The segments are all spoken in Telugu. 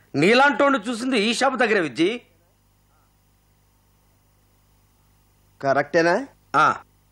నీలాంటోని చూసింది ఈ షాప్ దగ్గర విజ్జి కరెక్టేనా ఆ,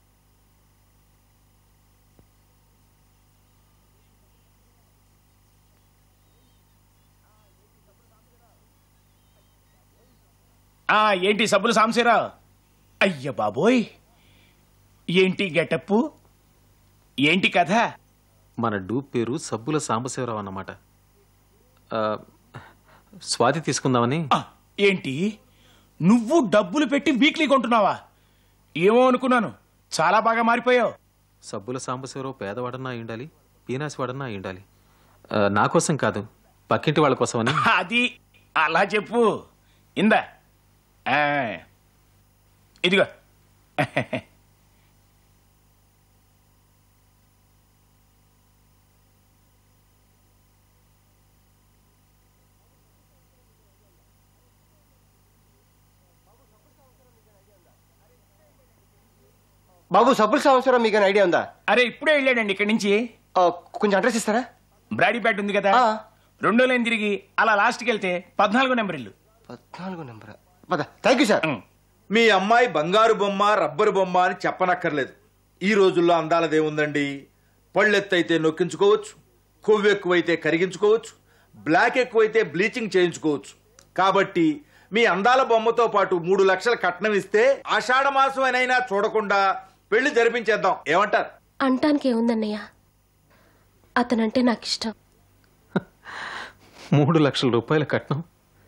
ఆ ఏంటి సబ్బులు సాంశీరావు అయ్య బాబోయ్ ఏంటి గెటప్పు ఏంటి కథ మన డూప్ పేరు సబ్బుల సాంబశివరావు అన్నమాట ఆ, స్వాతి తీసుకుందామని ఆ, ఏంటి నువ్వు డబ్బులు పెట్టి వీక్లీ కొంటున్నావా ఏమో అనుకున్నాను చాలా బాగా మారిపోయావు సబ్బుల సాంబశివరావు పేదవాడన్నా అయి ఉండాలి పీనాసి వాడన్నా అయి ఉండాలి ఆ, నా కోసం కాదు పక్కింటి వాళ్ళ కోసమని అది అలా చెప్పు ఇందా ఆ, ఇదిగో బాబు సబ్బుల సంవత్సరం మీకు ఐడియా ఉందా అరే ఇప్పుడే వెళ్ళాడండి ఇక్కడి నుంచి ఆ, కొంచెం అడ్రస్ ఇస్తారా బ్రాడీపేట ఉంది కదా ఆ. రెండో లైన్ తిరిగి అలా లాస్ట్కి వెళ్తే పద్నాలుగో నెంబర్ ఇల్లు పద్నాలుగు నెంబర్ పద థ్యాంక్ యూ సార్ ఉమ్. మీ అమ్మాయి బంగారు బొమ్మ రబ్బరు బొమ్మ అని చెప్పనక్కర్లేదు ఈ రోజుల్లో అందాలదేముందండి పళ్ళెత్తైతే నొక్కించుకోవచ్చు కొవ్వు ఎక్కువైతే కరిగించుకోవచ్చు బ్లాక్ ఎక్కువైతే బ్లీచింగ్ చేయించుకోవచ్చు కాబట్టి మీ అందాల బొమ్మతో పాటు మూడు లక్షల కట్నం ఇస్తే ఆషాఢ మాసం అయినా చూడకుండా పెళ్లి జరిపించేద్దాం ఏమంటారు అంటానికి ఏముందన్నయ్య అతనంటే నాకు ఇష్టం మూడు లక్షల రూపాయల కట్నం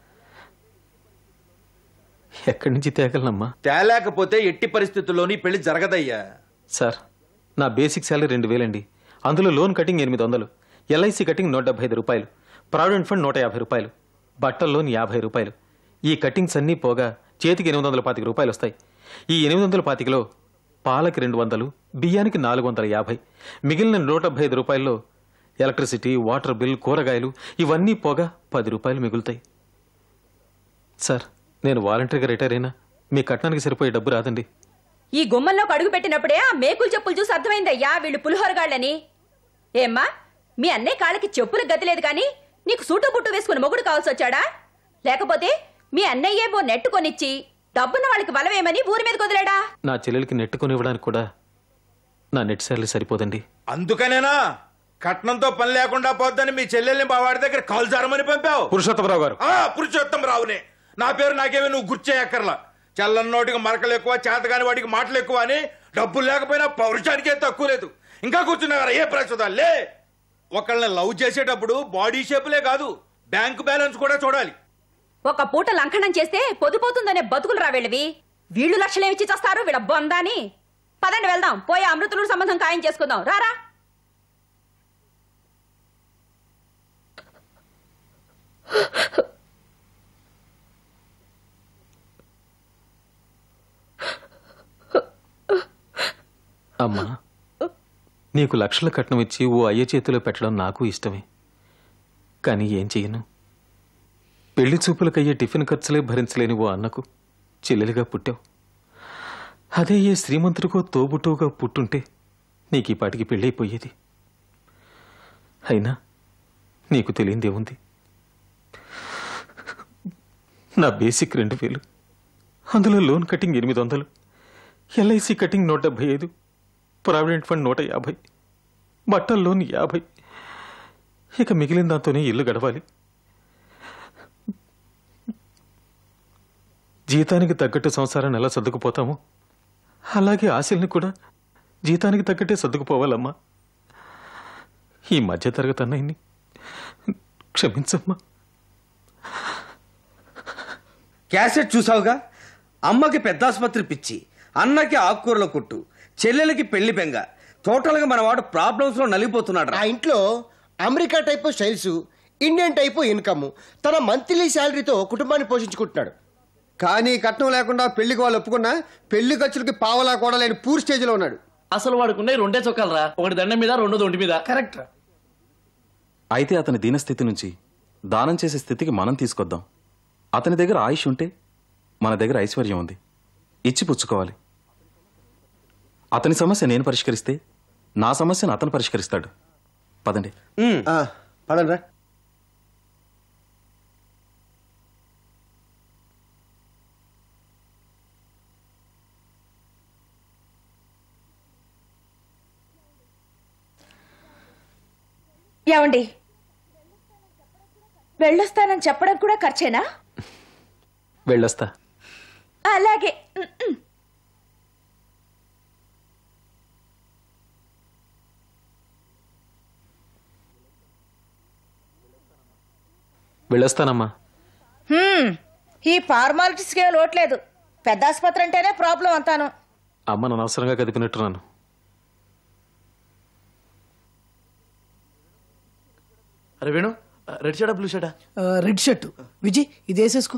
ఎక్కడి నుంచి తేగలనమ్మా తేలేకపోతే ఎట్టి పరిస్థితుల్లోని పెళ్లి జరగదయ్యా సార్ నా బేసిక్ శాలరీ రెండు వేలండి అందులో లోన్ కటింగ్ ఎనిమిది వందలు ఎల్ఐసి కటింగ్ నూట డెబ్బై ఐదు రూపాయలు ప్రావిడెంట్ ఫండ్ నూట యాభై రూపాయలు బట్టల లోన్ యాభై రూపాయలు ఈ కటింగ్స్ అన్నీ పోగా చేతికి ఎనిమిది వందల పాతిక రూపాయలు వస్తాయి ఈ ఎనిమిది వందల పాతికలో పాలకి రెండు వందలు బియ్యానికి నాలుగు వందల యాభై మిగిలిన నూట డెబ్బై ఐదు రూపాయల్లో ఎలక్ట్రిసిటీ వాటర్ బిల్ కూరగాయలు ఇవన్నీ పోగా పది రూపాయలు మిగులుతాయి సార్ నేను వాలంటరీగా రిటైర్ అయినా మీ కట్నానికి సరిపోయే డబ్బు రాదండి ఈ గుమ్మంలోకి అడుగు పెట్టినప్పుడే ఆ మేకులు చెప్పులు చూసి అర్థమైందయ్యా వీళ్ళు పులిహోరగాళ్ళని ఏమ్మా మీ అన్నయ్య కాళ్ళకి చెప్పులు గతి లేదు కానీ నీకు సూటు బుట్టు వేసుకుని మొగుడు కావాల్సి వచ్చాడా లేకపోతే మీ అన్నయ్యే ఓ నెట్టు కొనిచ్చి డబ్బున్న వాళ్ళకి బలవేమని ఊరి మీద కుదిలేడా నా చెల్లెలకి నెట్టుకొని ఇవ్వడానికి కూడా నా నెట్ శాలరీ సరిపోదండి అందుకనేనా కట్నంతో పని లేకుండా పోద్దని మీ చెల్లెల్ని మా వాడి దగ్గర కాల్ జారమని పంపావు పురుషోత్తమరావు గారు ఆ పురుషోత్తం రావునే నా పేరు నాకేమీ నువ్వు గుర్చేయక్కర్లా చల్లని నోటికి మరకలు ఎక్కువ చేతగాని వాడికి మాటలు ఎక్కువ అని డబ్బులు లేకపోయినా పౌరుషానికే తక్కువ లేదు ఇంకా కూర్చున్నారా ఏ ప్రస్తుతం లే ఒకళ్ళని లవ్ చేసేటప్పుడు బాడీ షేపులే కాదు బ్యాంక్ బ్యాలెన్స్ కూడా చూడాలి ఒక పూట లంఘనం చేస్తే పొదుపోతుందనే బతుకులు రా వీళ్ళవి వీళ్ళు లక్షలేమిచ్చి చేస్తారు వీళ్ళ బొందాని పదండి వెళ్దాం పోయి అమృతులు సంబంధం ఖాయం చేసుకుందాం రారా అమ్మా నీకు లక్షల కట్నం ఇచ్చి ఓ అయ్య చేతిలో పెట్టడం నాకు ఇష్టమే కానీ ఏం చెయ్యను పెళ్లి చూపులకయ్యే టిఫిన్ ఖర్చులే భరించలేని ఓ అన్నకు చెల్లెలిగా పుట్టావు అదే ఏ శ్రీమంతుడికో తోబుట్టువుగా పుట్టుంటే నీకు ఈ పాటికి పెళ్ళైపోయేది అయినా నీకు తెలియందేముంది నా బేసిక్ రెండు వేలు అందులో లోన్ కటింగ్ ఎనిమిది వందలు ఎల్ఐసి కటింగ్ నూట డెబ్బై ఐదు ప్రావిడెంట్ ఫండ్ నూట యాభై బట్టల లోన్ యాభై ఇక మిగిలిన దాంతోనే ఇల్లు గడవాలి జీతానికి తగ్గట్టు సంసారాన్ని ఎలా సర్దుకుపోతామో అలాగే ఆశల్ని కూడా జీతానికి తగ్గట్టే సర్దుకుపోవాలమ్మా ఈ మధ్యతరగతి అన్నయ్యని క్షమించమ్మా క్యాసెట్ చూసావుగా అమ్మకి పెద్ద ఆసుపత్రి పిచ్చి అన్నకి ఆకుకూరల కొట్టు చెల్లెలకి పెళ్లి బెంగ టోటల్ గా మనవాడు ప్రాబ్లమ్స్ లో నలిగిపోతున్నాడు ఆ ఇంట్లో America type styles Indian type income తన మంత్లీ శాలరీతో కుటుంబాన్ని పోషించుకుంటున్నాడు కానీ కట్నం లేకుండా పెళ్లికి వాళ్ళు ఒప్పుకున్నా పెళ్లి ఖర్చులకి పావలా కూడా లేని పూర్ స్టేజ్లో ఉన్నాడు అసలు వాడుకునే రెండే చొక్కాలు రా ఒకటి దండం మీద రెండోది ఒంటి మీద కరెక్ట్ రా అయితే అతని దీనస్థితి నుంచి దానం చేసే స్థితికి మనం తీసుకొద్దాం అతని దగ్గర ఆయుష్ ఉంటే మన దగ్గర ఐశ్వర్యం ఉంది ఇచ్చి పుచ్చుకోవాలి అతని సమస్య నేను పరిష్కరిస్తే నా సమస్యను అతను పరిష్కరిస్తాడు పదండి పడండి రా ఏమండి వెళ్ళొస్తానని చెప్పడం కూడా ఖర్చేనా వెళ్ళొస్తా అలాగే వెళ్ళొస్తానమ్మా హ్మ్, ఈ ఫార్మాలిటీస్కి ఏం లోట్లేదు పెద్ద ఆసుపత్రి అంటేనే ప్రాబ్లం అంతాను అమ్మ నన్ను అవసరంగా కదిపినట్టున్నాను అరే వేణు రెడ్ షర్టా బ్లూ షర్టా రెడ్ షర్ట్ విజయ్ ఇది వేసేసుకో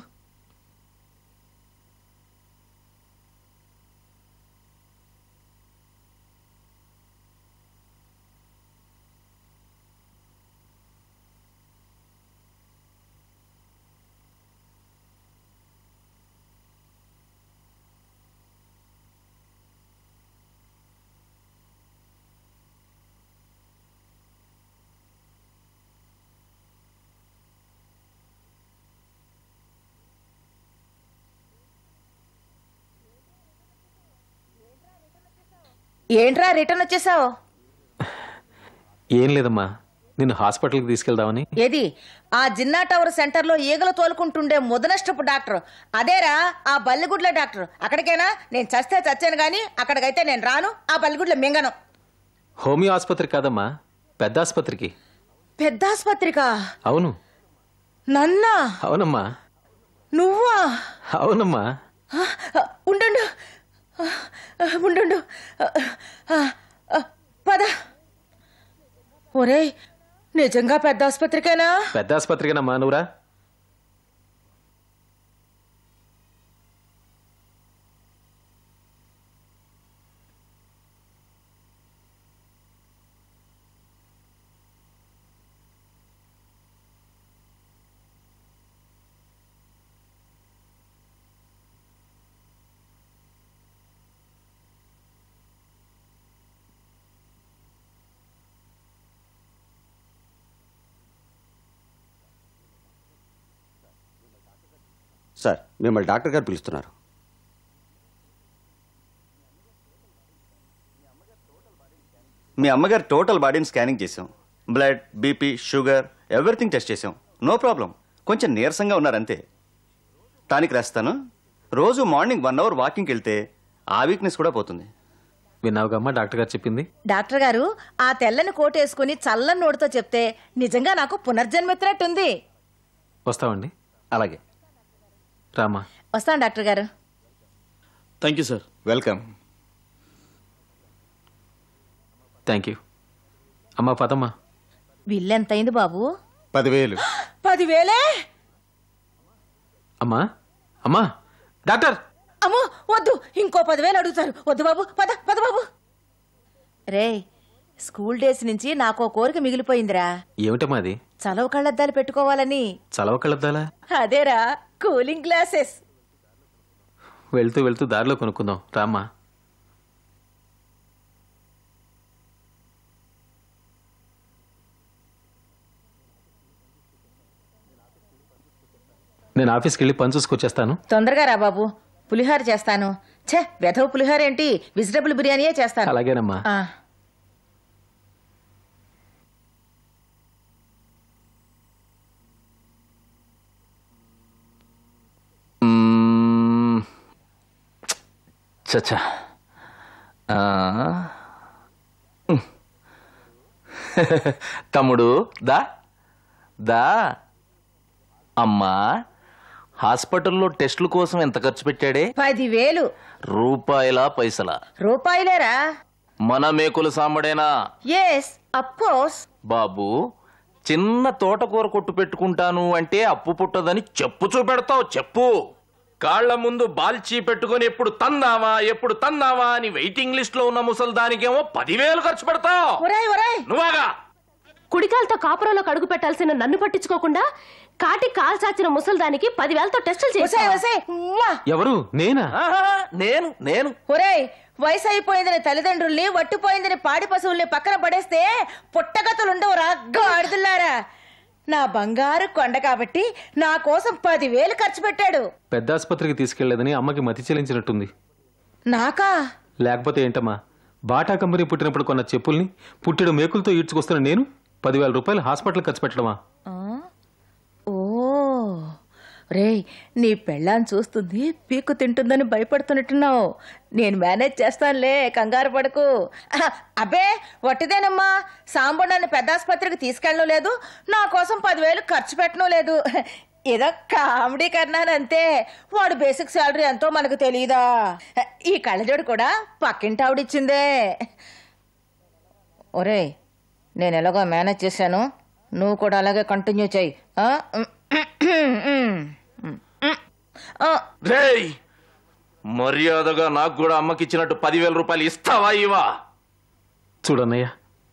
ఏంట్రా రిటర్న్ వచ్చేసావు ఏం లేదమ్మా నిన్ను హాస్పిటల్కి తీసుకెళ్దామని ఏది ఆ జిన్నా టవర్ సెంటర్ లో ఈగలు తోలుకుంటుండే ముదనష్టపు డాక్టర్ అదేరా ఆ బల్లిగుడ్ల డాక్టర్ అక్కడికైనా నేను చస్తే చచ్చాను గాని అక్కడికైతే నేను రాను ఆ బల్లిగుడ్ల మింగను హోమియో ఆసుపత్రి కాదమ్మా పెద్ద ఆసుపత్రికి పెద్ద ఆసుపత్రికా అవును నన్నా అవునమ్మా నువ్వా అవునమ్మా ఆ, ఆ, ఉండు ఆ, ఆ, ఉండు ఆ, ఆ, ఆ, పద ఒరేయ్ నిజంగా పెద్ద ఆసుపత్రికేనా పెద్ద ఆసుపత్రికేనమ్మా నువ్వురా సార్ మిమ్మల్ని డాక్టర్ గారు పిలుస్తున్నారు మీ అమ్మగారు టోటల్ బాడీని స్కానింగ్ చేసాం blood BP sugar everything test చేసాం నో ప్రాబ్లం కొంచెం నీరసంగా ఉన్నారంతే టానిక్ రాస్తాను రోజు మార్నింగ్ వన్ అవర్ వాకింగ్కి వెళ్తే ఆ వీక్నెస్ కూడా పోతుంది విన్నావుగా అమ్మా డాక్టర్ గారు చెప్పింది డాక్టర్ గారు ఆ తెల్లని కోట్ వేసుకుని చల్లని నోటితో చెప్తే నిజంగా నాకు పునర్జన్మెత్తినట్టుంది వస్తామండి అలాగే రామా వస్తాను డాక్టర్ గారు thank you sir welcome thank you అమ్మా పదమ్మా బిల్లు ఎంత అయింది బాబు పదివేలు పదివేలే అమ్మా అమ్మా డాక్టర్ అమ్మో వద్దు ఇంకో పదివేలు అడుగుతారు వద్దు బాబు పద పద బాబు రే స్కూల్ డేస్ నుంచి నాకో కోరిక మిగిలిపోయిందిరా ఏమిటమ్మా అది చలవ కళ్ళద్దాలు పెట్టుకోవాలని చలవ కలద్దాలా అదేరా కూలింగ్ గ్లాసెస్ వెళ్తూ వెళ్తూ దారిలో కొనుక్కుందాం రామ్మా నేను ఆఫీస్కి వెళ్ళి పని చూసుకొచ్చేస్తాను తొందరగా రా బాబు పులిహోర చేస్తాను ఛే వెధవ పులిహోర ఏంటి వెజిటబుల్ బిర్యానీయే చేస్తాను అలాగేనమ్మా ఆ, చచ్చా తమ్ముడు దా దా అమ్మా హాస్పిటల్లో టెస్టుల కోసం ఎంత ఖర్చు పెట్టాడే పదివేలు రూపాయల పైసల రూపాయలేరా మన మేకుల సాంబడేనా ఎస్ అఫ్కోర్స్ బాబు చిన్న తోటకూర కొట్టు పెట్టుకుంటాను అంటే అప్పు పుట్టదని చెప్పు చూపెడతావు చెప్పు కాళ్ల ముందు బాల్చీ పెట్టుకొని ఎప్పుడు తందామా ఎప్పుడు తందామా అని వెయిటింగ్ లిస్ట్ లో ఉన్న ముసలి దానికేమో పదివేలు ఖర్చు పెడతావు ఒరేయ్ ఒరేయ్ నువ్వాగా కుడికాలతో కాపురంలో కడుగు పెట్టాల్సిన నన్ను పట్టించుకోకుండా కాటి కాల్ చాచిన ముసల్దానికి పదివేలతో టెస్టులు ఒసేయ్ చేశావు ఒసేయ్ ఉవ్వా. ఎవరు నేనా ఆహా, నేను నేను ఒరేయ్ వయసు అయిపోయిందని తల్లిదండ్రుల్ని వట్టిపోయిందని పాడి పశువుల్ని పక్కన పడేస్తే పుట్టగతులుండవురా గాడిదుల్లారా నా బంగారు కొండ కాబట్టి నా కోసం పదివేలు ఖర్చు పెట్టాడు పెద్ద ఆసుపత్రికి తీసుకెళ్లేదని అమ్మకి మతి చెల్లించినట్టుంది నాకా లేకపోతే ఏంటమ్మా బాటా కంపెనీ పుట్టినప్పుడు కొన్న చెప్పుల్ని పుట్టెడు మేకులతో ఈడ్చుకొస్తున్న నేను పదివేల రూపాయలు హాస్పిటల్ ఖర్చు పెట్టడమా ఓ రేయ్ నీ పెళ్ళాన్ని చూస్తుంది పీకు తింటుందని భయపడుతున్నట్టున్నావు నేను మేనేజ్ చేస్తానులే కంగారు పడకు అహ, అబ్బే వట్టిదేనమ్మా సాంబు నన్ను పెద్ద ఆసుపత్రికి తీసుకెళ్ళడం లేదు నా కోసం పదివేలు ఖర్చు పెట్టడం లేదు ఏదో కామెడీ కన్నానంతే వాడు బేసిక్ శాలరీ ఎంతో మనకు తెలియదా ఈ కళ్ళజోడు కూడా పక్కింటి ఆవిడిచ్చిందే ఒరేయ్ నేను ఎలాగో మేనేజ్ చేశాను నువ్వు కూడా అలాగే కంటిన్యూ చెయ్యి ఆ? ఆ, రేయ్ మర్యాదగా నాకు కూడా అమ్మకిచ్చినట్టు పదివేల రూపాయలు ఇస్తావా ఇవా చూడన్నయ్య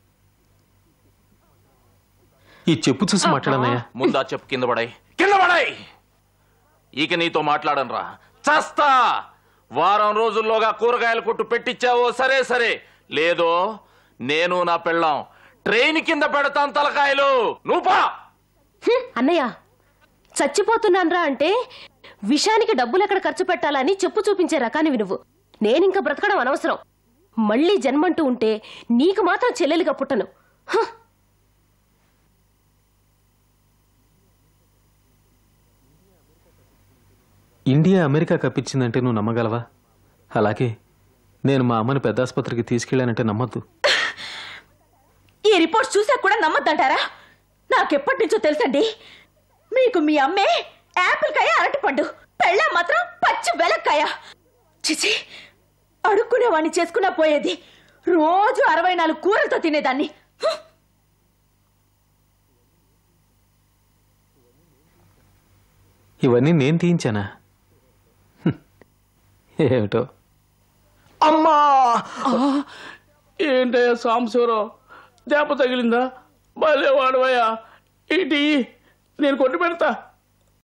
ఈ చెప్పు చూసి మాట్లాడన్నయ్య ముందా చెప్పు కింద పడాయి కింద పడాయి ఇక నీతో మాట్లాడనురా చస్తా వారం రోజుల్లోగా కూరగాయల కొట్టు పెట్టించావో సరే సరే లేదో నేను నా పెళ్ళాం ట్రైన్ కింద పెడతాను తలకాయలు నువ్వు పా హ్మ్, అన్నయ్య చచ్చిపోతున్నాన్రా అంటే విషానికి డబ్బులు ఎక్కడ ఖర్చు పెట్టాలని చెప్పు చూపించే రకానివి నువ్వు నేనింక బ్రతకడం అనవసరం మళ్ళీ జన్మంటూ ఉంటే నీకు మాత్రం చెల్లెలిగా పుట్టను హ! ఇండియా అమెరికా కప్పించిందంటే నువ్వు నమ్మగలవా అలాగే నేను మా అమ్మని పెద్ద ఆసుపత్రికి తీసుకెళ్ళానంటే నమ్మద్దు ఈ రిపోర్ట్స్ చూసాక కూడా నమ్మద్దంటారా నాకెప్పటి నుంచో తెలుసండి మీకు మీ అమ్మే యాపిల్ కాయ అరటిపండు పెళ్ళ మాత్రం పచ్చి వెలక్కాయ చిచి అడుక్కునేవాణ్ణి చేసుకున్నా పోయేది రోజు అరవై నాలుగు కూరలతో తినేదాన్ని హ్! ఇవన్నీ నేను తీయించానా హ్మ్. ఏమిటో అమ్మా ఏంటయ్యా సాంబశివరావు దెబ్బ తగిలిందా భలే వాడవయ్యా ఏంటి నేను కొట్టి పెడతా